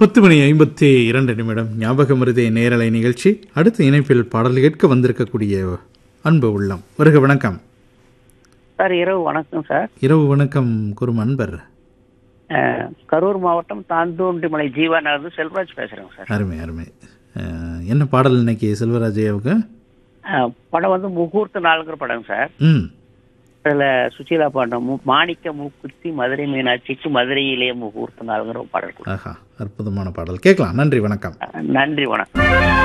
பத்து மணி ஐம்பத்தி இரண்டு நிமிடம் ஞாபகம் மருதே நேரலை நிகழ்ச்சி அடுத்த இணைப்பில் பாடல் கேட்க வந்திருக்கக்கூடிய அன்பு உள்ளம் வருக வணக்கம் சார் இரவு வணக்கம் சார் இரவு வணக்கம் குரும் அன்பர் அஹ், கரூர் மாவட்டம் தாந்தோண்டிமலை ஜீவா நகர்ந்து செல்வராஜ் பேசுறேங்க சார் அருமை அருமை அஹ், என்ன பாடல் இன்னைக்கு செல்வராஜையாவுக்கு அஹ், படம் வந்து முகூர்த்த நாளுங்கிற படம் சார் ம் அதில் சுசீலா பாடம் மு- மாணிக்க மூக்குத்தி மதுரை மீனாட்சிக்கு மதுரையிலே முகூர்த்த நாளுங்கிற ஒரு பாடல் கொடுத்தேன். ஆஹா அற்புதமான பாடல் கேட்கலாம் நன்றி வணக்கம் நன்றி வணக்கம்